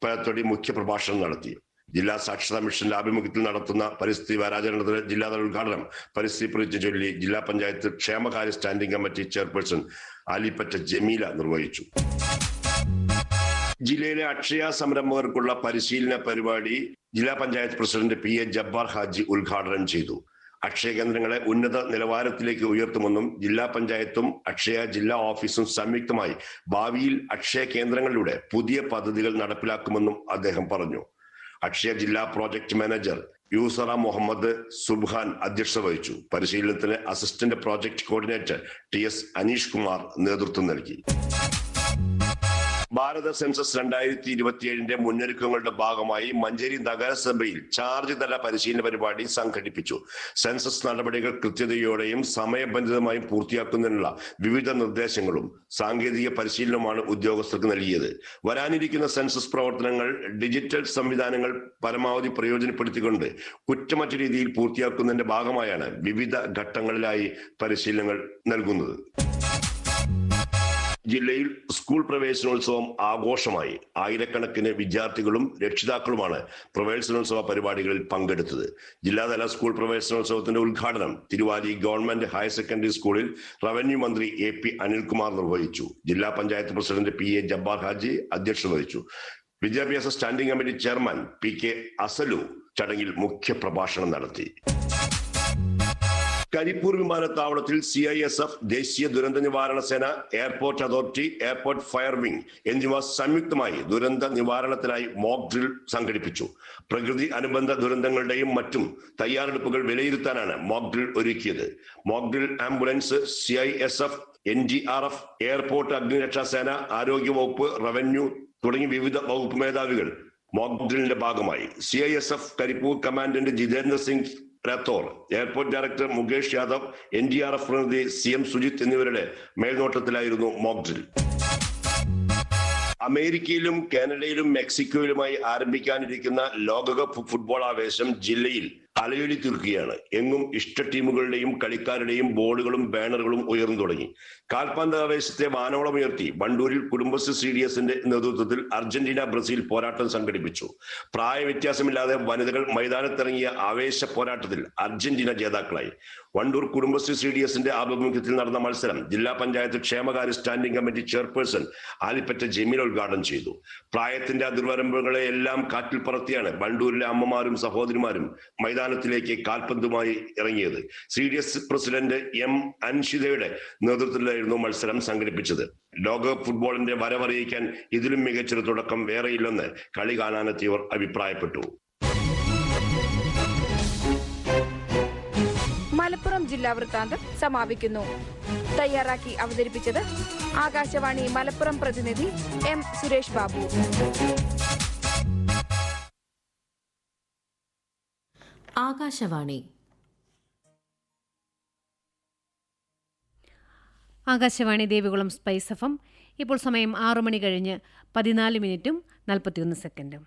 പഴത്തൊടി മുഖ്യപ്രഭാഷണം നടത്തി ജില്ലാ സാക്ഷരതാ മിഷന്റെ ആഭിമുഖ്യത്തിൽ നടത്തുന്ന പരിസ്ഥിതി വാരാചരണത്തിന് ജില്ലാതല ഉദ്ഘാടനം പരിസ്ഥിതി പ്രതിജ്ഞ ചൊല്ലി ജില്ലാ പഞ്ചായത്ത് ക്ഷേമകാര്യ standing committee chairperson Alippatta Jameela നിർവഹിച്ചു ജില്ലയിലെ അക്ഷയ സംരംഭകർക്കുള്ള പരിശീലന പരിപാടി ജില്ലാ panchayat president P A Jabbar Haji ഉദ്ഘാടനം ചെയ്തു അക്ഷയ കേന്ദ്രങ്ങളെ ഉന്നത നിലവാരത്തിലേക്ക് ഉയർത്തുമെന്നും ജില്ലാ പഞ്ചായത്തും അക്ഷയ ജില്ലാ ഓഫീസും സംയുക്തമായി ഭാവിയിൽ അക്ഷയ കേന്ദ്രങ്ങളിലൂടെ പുതിയ പദ്ധതികൾ നടപ്പിലാക്കുമെന്നും അദ്ദേഹം പറഞ്ഞു അക്ഷയ ജില്ലാ പ്രോജക്ട് മാനേജർ യൂസറ മുഹമ്മദ് സുബ്ഹാൻ അധ്യക്ഷത വഹിച്ചു പരിശീലനത്തിന് assistant project coordinator T S Aneesh Kumar നേതൃത്വം നൽകി ഭാരത സെൻസസ് രണ്ടായിരത്തി ഇരുപത്തിയേഴിന്റെ മുന്നൊരുക്കങ്ങളുടെ ഭാഗമായി മഞ്ചേരി നഗരസഭയിൽ ചാർജ് തല പരിശീലന പരിപാടി സംഘടിപ്പിച്ചു സെൻസസ് നടപടികൾ കൃത്യതയോടെയും സമയബന്ധിതമായും പൂർത്തിയാക്കുന്നതിനുള്ള വിവിധ നിർദ്ദേശങ്ങളും സാങ്കേതിക പരിശീലനവുമാണ് ഉദ്യോഗസ്ഥർക്ക് നൽകിയത് വരാനിരിക്കുന്ന സെൻസസ് പ്രവർത്തനങ്ങൾ ഡിജിറ്റൽ സംവിധാനങ്ങൾ പരമാവധി പ്രയോജനപ്പെടുത്തിക്കൊണ്ട് കുറ്റമറ്റ രീതിയിൽ പൂർത്തിയാക്കുന്നതിന്റെ ഭാഗമായാണ് വിവിധ ഘട്ടങ്ങളിലായി പരിശീലനങ്ങൾ നൽകുന്നത് ജില്ലയിൽ സ്കൂൾ പ്രവേശനോത്സവം ആഘോഷമായി ആയിരക്കണക്കിന് വിദ്യാർത്ഥികളും രക്ഷിതാക്കളുമാണ് പ്രവേശനോത്സവ പരിപാടികളിൽ പങ്കെടുത്തത് ജില്ലാതല സ്കൂൾ പ്രവേശനോത്സവത്തിന്റെ ഉദ്ഘാടനം തിരുവാലി ഗവൺമെന്റ് ഹയർ സെക്കൻഡറി സ്കൂളിൽ റവന്യൂ മന്ത്രി എ പി അനിൽകുമാർ നിർവഹിച്ചു ജില്ലാ panchayat president P A Jabbar Haji അധ്യക്ഷത വഹിച്ചു വിദ്യാഭ്യാസ standing committee chairman P K Asalu ചടങ്ങിൽ മുഖ്യപ്രഭാഷണം നടത്തി കരിപ്പൂർ വിമാനത്താവളത്തിൽ സി ഐ എസ് എഫ് ദേശീയ ദുരന്ത നിവാരണ സേന airport authority airport fire wing എന്നിവ സംയുക്തമായി ദുരന്ത നിവാരണത്തിനായി മോക്ക് ഡ്രിൽ സംഘടിപ്പിച്ചു പ്രകൃതി അനുബന്ധ ദുരന്തങ്ങളുടെയും മറ്റും തയ്യാറെടുപ്പുകൾ വിലയിരുത്താനാണ് മോക്ക് ഡ്രിൽ ഒരുക്കിയത് mock drill ambulance C I S F N D R F airport അഗ്നിരക്ഷാ സേന ആരോഗ്യ വകുപ്പ് റവന്യൂ തുടങ്ങി വിവിധ വകുപ്പ് മേധാവികൾ മോക്ക് ഡ്രില്ലിന്റെ ഭാഗമായി C I S F Karipur commandant Jitendra Singh Rathore airport director Mukesh Yadav N D R F പ്രതിനിധി സി എം സുജിത് എന്നിവരുടെ മേൽനോട്ടത്തിലായിരുന്നു മോക്ക് ഡ്രിൽ അമേരിക്കയിലും കാനഡയിലും മെക്സിക്കോയിലുമായി ആരംഭിക്കാനിരിക്കുന്ന ലോകകപ്പ് ഫുട്ബോൾ ആവേശം ജില്ലയിൽ അലയൊലി തീർക്കുകയാണ് എങ്ങും ഇഷ്ട ടീമുകളുടെയും കളിക്കാരുടെയും ബോർഡുകളും ബാനറുകളും ഉയർന്നു തുടങ്ങി കാൽപന്ത് ആവേശത്തെ വാനോളമുയർത്തി വണ്ടൂരിൽ കുടുംബശ്രീ സി ഡി എസിന്റെ നേതൃത്വത്തിൽ അർജന്റീന ബ്രസീൽ പോരാട്ടം സംഘടിപ്പിച്ചു പ്രായവ്യത്യാസമില്ലാതെ വനിതകൾ മൈതാനത്തിറങ്ങിയ ആവേശ പോരാട്ടത്തിൽ അർജന്റീന ജേതാക്കളായി വണ്ടൂർ കുടുംബശ്രീ സി ഡി എസിന്റെ ആഭിമുഖ്യത്തിൽ നടന്ന മത്സരം ജില്ലാ പഞ്ചായത്ത് ക്ഷേമകാര്യ standing committee chairperson Alippatta Jameel ഉദ്ഘാടനം ചെയ്തു പ്രായത്തിന്റെ അതിർവരമ്പുകളെ എല്ലാം കാറ്റിൽ പറത്തിയാണ് വണ്ടൂരിലെ അമ്മമാരും സഹോദരിമാരും മൈതാനത്തിലേക്ക് കാൽപന്തുമായി ഇറങ്ങിയത് C D S president M അൻഷിതയുടെ നേതൃത്വത്തിലായിരുന്നു മത്സരം സംഘടിപ്പിച്ചത് ലോകകപ്പ് ഫുട്ബോളിന്റെ വരവറിയിക്കാൻ ഇതിലും മികച്ചൊരു തുടക്കം വേറെയില്ലെന്ന് കളി കാണാനെത്തിയവർ അഭിപ്രായപ്പെട്ടു മലപ്പുറം ജില്ലാ വൃത്താന്തം സമാപിക്കുന്നു തയ്യാറാക്കി അവതരിപ്പിച്ചത് ആകാശവാണി മലപ്പുറം പ്രതിനിധി M Suresh Babu Akashvani Akashvani Devikulam spice FM ഇപ്പോൾ സമയം ആറു മണി കഴിഞ്ഞ് പതിനാല് മിനിറ്റും നാൽപ്പത്തിയൊന്ന് സെക്കൻഡും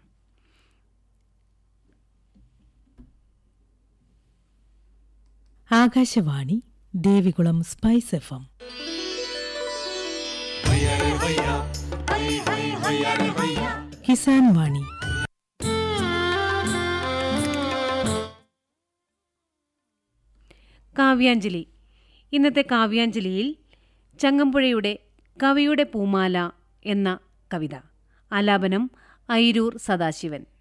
Akashvani Devikulam spice F M Kisan Vani Kavyanjali ഇന്നത്തെ കാവ്യാഞ്ജലിയിൽ ചങ്ങമ്പുഴയുടെ കവിയുടെ പൂമാല എന്ന കവിത ആലാപനം ഐരൂർ സദാശിവൻ